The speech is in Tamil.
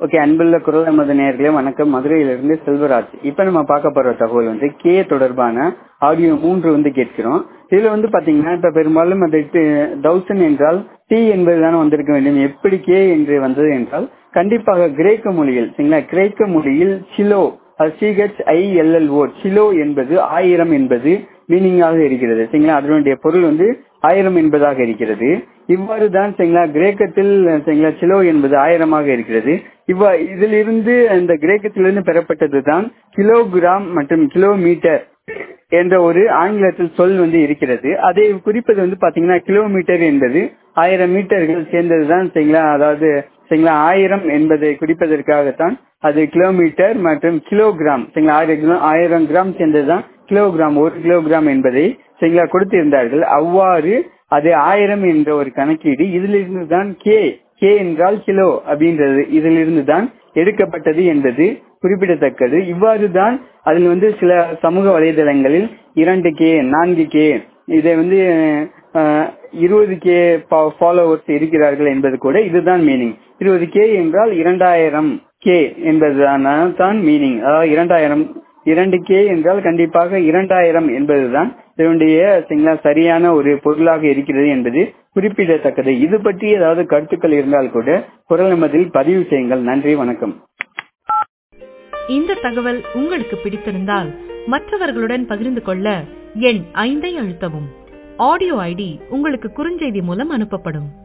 ஓகே அன்புள்ள குரல் நமது நேர்களே வணக்கம் மதுரையிலிருந்து செல்வராஜ் இப்ப நம்ம பார்க்க போற தகவல் வந்து கே தொடர்பான ஆடியோ மூன்று வந்து கேட்கிறோம் இதுல வந்து பாத்தீங்கன்னா இப்ப பெரும்பாலும் அது தௌசண்ட் என்றால் டி என்பதுதான் வந்திருக்க வேண்டும் எப்படி கே என்று வந்தது என்றால் கண்டிப்பாக கிரேக்க மொழியில் சரிங்களா கிரேக்க மொழியில் சிலோ சிஹெச் ஐஎல்எல்ஓ சிலோ என்பது ஆயிரம் என்பது மீனிங்காக இருக்கிறது சரிங்களா அதனுடைய பொருள் வந்து ஆயிரம் என்பதாக இருக்கிறது இவ்வாறு தான் சரிங்களா கிரேக்கத்தில் சரிங்களா சிலோ என்பது ஆயிரமாக இருக்கிறது இவ்வா இதிலிருந்து இந்த கிரேக்கத்திலிருந்து பெறப்பட்டது தான் கிலோகிராம் மற்றும் கிலோமீட்டர் என்ற ஒரு ஆங்கிலத்தில் சொல் வந்து இருக்கிறது அதை குறிப்பது வந்து பாத்தீங்கன்னா கிலோமீட்டர் என்பது ஆயிரம் மீட்டர்கள் சேர்ந்ததுதான் சரிங்களா அதாவது சரிங்களா ஆயிரம் என்பதை குறிப்பதற்காகத்தான் அது கிலோமீட்டர் மற்றும் கிலோகிராம் சரிங்களா ஆயிரம் ஆயிரம் கிராம் சேர்ந்ததுதான் கிலோகிராம் ஒரு கிலோகிராம் என்பதை சரிங்களா கொடுத்திருந்தார்கள் அவ்வாறு அது ஆயிரம் என்ற ஒரு கணக்கீடு இதிலிருந்து தான் கே கே என்றால் கிலோ அப்படின்றது இதிலிருந்து தான் எடுக்கப்பட்டது என்பது குறிப்பிடத்தக்கது இவ்வாறு தான் அதில் வந்து சில சமூக வலைதளங்களில் இரண்டு கே நான்கு கே இதை வந்து இருபது கே ஃபாலோவர்ஸ் இருக்கிறார்கள் என்பது கூட இதுதான் மீனிங் இருபது கே என்றால் இரண்டாயிரம் கே என்பதுதான் தான் மீனிங் அதாவது இரண்டாயிரம் இரண்டு கே என்றால் கண்டிப்பாக இரண்டாயிரம் என்பதுதான் இதனுடைய சரியான ஒரு பொருளாக இருக்கிறது என்பது குறிப்பிடத்தக்கது இது பற்றி ஏதாவது கருத்துக்கள் இருந்தால் கூட குரல் நமதில் பதிவு செய்யுங்கள் நன்றி வணக்கம் இந்த தகவல் உங்களுக்கு பிடித்திருந்தால் மற்றவர்களுடன் பகிர்ந்து கொள்ள எண் ஐந்தை அழுத்தவும் ஆடியோ ஐடி உங்களுக்கு குறுஞ்செய்தி மூலம் அனுப்பப்படும்